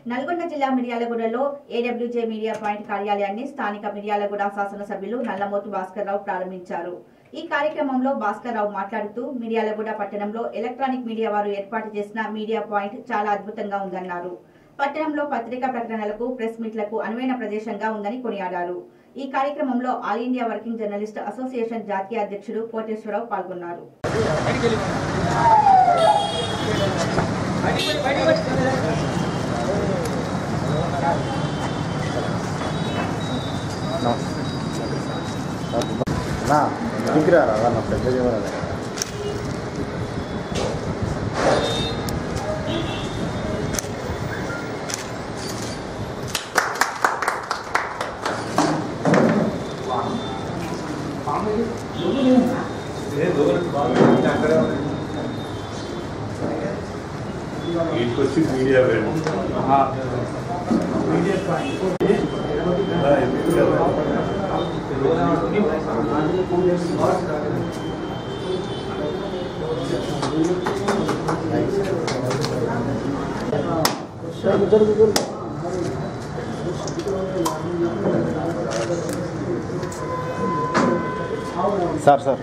నల్గొండ జిల్లా మిర్యాలగూడలో ఏడబ్ల్యూజే media point కార్యాలయాన్ని స్థానిక మిర్యాలగూడ శాసనసభ్యులు నల్లమోతు భాస్కర్రావు ప్రారంభించారు ఈ కార్యక్రమంలో భాస్కర్రావు మాట్లాడుతూ మిర్యాలగూడ పట్టణంలో ఎలక్ట్రానిక్ మీడియా వారు ఏర్పాటు చేసిన మీడియా పాయింట్ చాలా అద్భుతంగా ఉందన్నారు పట్టణంలో పత్రికా ప్రకటనలకు ప్రెస్ మీట్లకు అనువైన ప్రదేశంగా ఉందని కొనియాడారు ఈ కార్యక్రమంలో all India working journalist association జాతీయ అధ్యక్షుడు కోటేశ్వరరావు పాల్గొన్నారు నా ఇంటికి రా రా నా పెద్ద జీవనాలు వీటికొచ్చి మీడియా వేణు సార్ సార్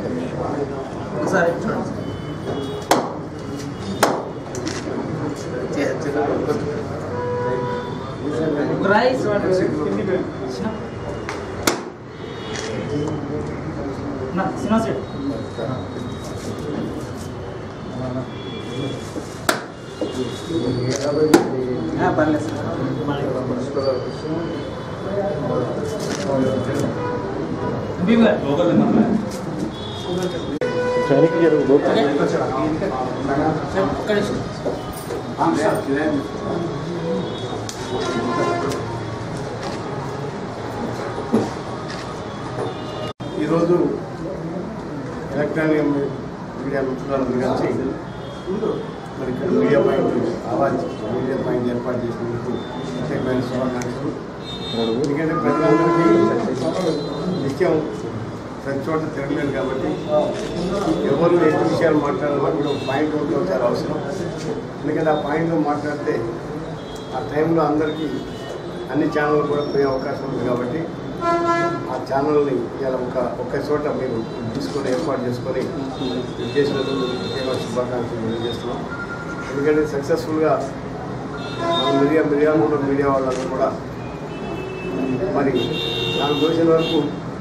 వెనక్కి జరుగు ఈరోజు ఎలక్ట్రానిక్ మీడియా మిత్రులందరూ కలిసి మరి ఇక్కడ media point Awaaz media point ఏర్పాటు చేసినందుకు ప్రత్యేకమైన శుభాకాంక్షలు ఎందుకంటే ప్రజలందరికీ నిత్యం ప్రతి చోట తిరగలేదు కాబట్టి ఎవరు ఎన్ని విషయాలు మాట్లాడాలన్నా కూడా ఒక పాయింట్ ఉండడం చాలా అవసరం ఎందుకంటే ఆ పాయింట్లో మాట్లాడితే ఆ టైంలో అందరికీ అన్ని ఛానళ్ళు కూడా పోయే అవకాశం ఉంది కాబట్టి ఆ ఛానల్ని ఇలా ఒక ఒక్క చోట మీరు తీసుకొని ఏర్పాటు చేసుకొని ఇది చేసినందుకు మీకు ప్రత్యేక శుభాకాంక్షలు తెలియజేస్తున్నాం ఎందుకంటే సక్సెస్ఫుల్గా మన మీడియా మిర్యాలగూడ మీడియా వాళ్ళందరూ కూడా మరి నాకు తెలిసిన వరకు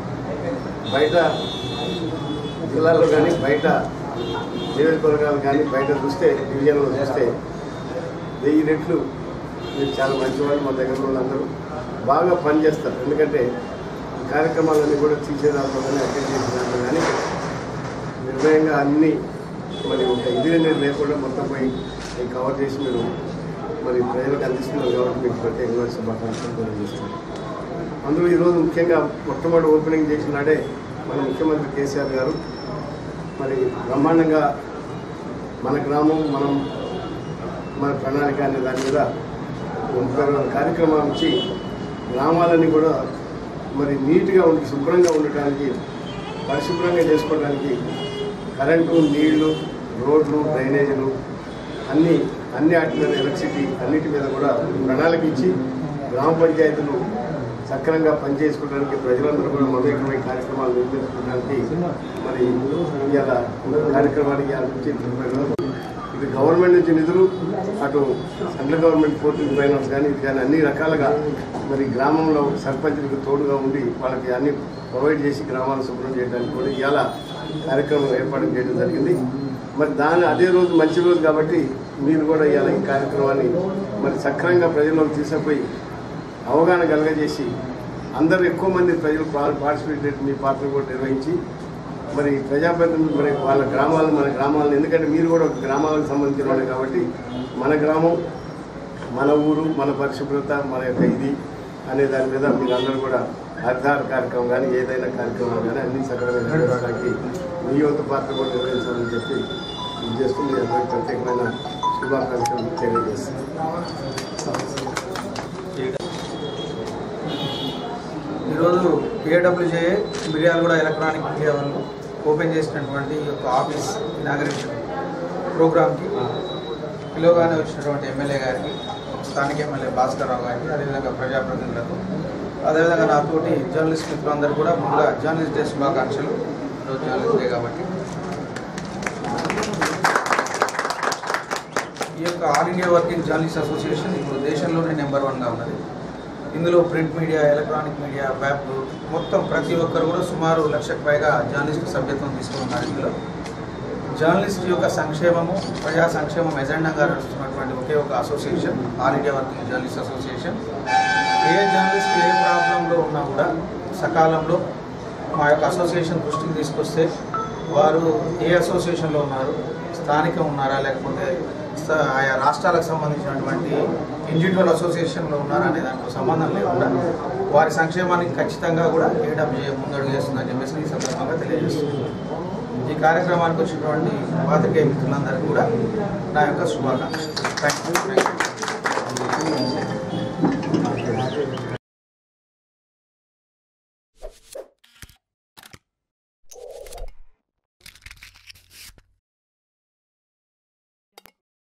బయట జిల్లాలో కానీ బయట నియోజకవర్గాలు కానీ బయట చూస్తే డివిజన్లో చూస్తే వెయ్యి రెట్లు మీరు చాలా మంచివాళ్ళు మా దగ్గర వాళ్ళందరూ బాగా పనిచేస్తారు ఎందుకంటే ఈ కార్యక్రమాలన్నీ కూడా తీసేదాంట్లో కానీ అటెండ్ చేసే దాంట్లో కానీ నిర్భయంగా అన్నీ మరి ఒక ఇది అనేది లేకుండా మొత్తం పోయి ఈ కవర్ చేసి మీరు మరి ప్రజలకు అందిస్తున్నారు కాబట్టి మీకు ప్రత్యేకంగా శుభాకాంక్షలు తెలియజేస్తున్నాను అందులో ఈరోజు ముఖ్యంగా మొట్టమొదటి ఓపెనింగ్ చేసిన నాడే మన ముఖ్యమంత్రి కేసీఆర్ గారు మరి బ్రహ్మాండంగా మన గ్రామం మనం మన ప్రణాళిక అనే దాని మీద ఒక కార్యక్రమం ఇచ్చి గ్రామాలన్నీ కూడా మరి నీట్గా ఉండి శుభ్రంగా ఉండటానికి పరిశుభ్రంగా చేసుకోవడానికి కరెంటు నీళ్లు రోడ్లు డ్రైనేజీలు అన్ని అన్ని వాటి మీద ఎలక్ట్రిసిటీ అన్నిటి మీద కూడా ప్రణాళిక ఇచ్చి గ్రామ పంచాయతీలు సక్రమంగా పనిచేసుకోవడానికి ప్రజలందరూ కూడా మమేకమై కార్యక్రమాలు నిర్వహించుకోవడానికి మరి ఇవాళ కార్యక్రమానికి ఇవాళ నుంచి ముప్పై రోజులు ఇటు గవర్నమెంట్ నుంచి నిధులు అటు సెంట్రల్ గవర్నమెంట్ ఫోర్టీన్ ఫైనాన్స్ కానీ ఇది కానీ అన్ని రకాలుగా మరి గ్రామంలో సర్పంచులకు తోడుగా ఉండి వాళ్ళకి అన్ని ప్రొవైడ్ చేసి గ్రామాలను శుభ్రం చేయడానికి కూడా ఇవాళ కార్యక్రమం ఏర్పాటు చేయడం జరిగింది మరి దాని అదే రోజు మంచి రోజు కాబట్టి మీరు కూడా ఇవాళ ఈ కార్యక్రమాన్ని మరి సక్రమంగా ప్రజల్లోకి తీసుకుపోయి అవగాహన కలగజేసి అందరూ ఎక్కువ మంది ప్రజలు పా- పార్టిసిపేట్ మీ పాత్ర కూడా నిర్వహించి మరి ప్రజాప్రతినిధులు మరి వాళ్ళ గ్రామాలను మన గ్రామాలను ఎందుకంటే మీరు కూడా ఒక గ్రామాలకు సంబంధించిన వాళ్ళు కాబట్టి మన గ్రామం మన ఊరు మన పరిశుభ్రత మన యొక్క ఇది అనే దాని మీద మీరు అందరూ కూడా హరితార కార్యక్రమం కానీ ఏదైనా కార్యక్రమం కానీ అన్ని సకలమైన నిర్వహించడానికి మీ యొక్క పాత్ర కూడా నిర్వహించాలని చెప్పి ఇది చేస్తూ మీ అందరికీ ప్రత్యేకమైన శుభాకాంక్షలు తెలియజేస్తున్నాను ఈరోజు పిఏడబ్ల్యూజే మిర్యాలగూడ ఎలక్ట్రానిక్ మీడియా వాళ్ళు ఓపెన్ చేసినటువంటి ఈ యొక్క ఆఫీస్ ఇనాగరేషన్ ప్రోగ్రామ్కి పిలువగానే వచ్చినటువంటి ఎమ్మెల్యే గారికి స్థానిక ఎమ్మెల్యే భాస్కర్ రావు గారికి అదేవిధంగా ప్రజాప్రతినిధులకు అదేవిధంగా నాతోటి జర్నలిస్ట్ మిత్రులందరూ కూడా ముందుగా జర్నలిస్ట్ డే శుభాకాంక్షలు ఈరోజు జర్నలిస్ట్ డే కాబట్టి ఈ యొక్క all India working journalist association ఇప్పుడు దేశంలోనే నెంబర్ వన్గా ఉన్నది ఇందులో print media electronic media web మొత్తం ప్రతి ఒక్కరు కూడా సుమారు లక్షకు పైగా జర్నలిస్టు సభ్యత్వం తీసుకున్నారు ఇందులో జర్నలిస్ట్ యొక్క సంక్షేమము ప్రజా సంక్షేమం ఎజెండాగా నడుస్తున్నటువంటి ఒకే ఒక association all India working journalist association ఏ జర్నలిస్ట్ ఏ ప్రాబ్లంలో ఉన్నా కూడా సకాలంలో మా యొక్క అసోసియేషన్ దృష్టికి తీసుకొస్తే వారు ఏ అసోసియేషన్లో ఉన్నారు స్థానిక ఉన్నారా లేకపోతే స- ఆయా రాష్ట్రాలకు సంబంధించినటువంటి ఇండివిజువల్ అసోసియేషన్లో ఉన్నారా అనే దానికి సంబంధం లేకుండా వారి సంక్షేమానికి ఖచ్చితంగా కూడా ఏడబ్ల్యూఏ ముందడుగు చేస్తుందని చెప్పేసి ఈ సందర్భంగా తెలియజేస్తుంది ఈ కార్యక్రమానికి వచ్చినటువంటి పాత్రికేయ మిత్రులందరికీ కూడా నా యొక్క శుభాకాంక్షలు థ్యాంక్ యూ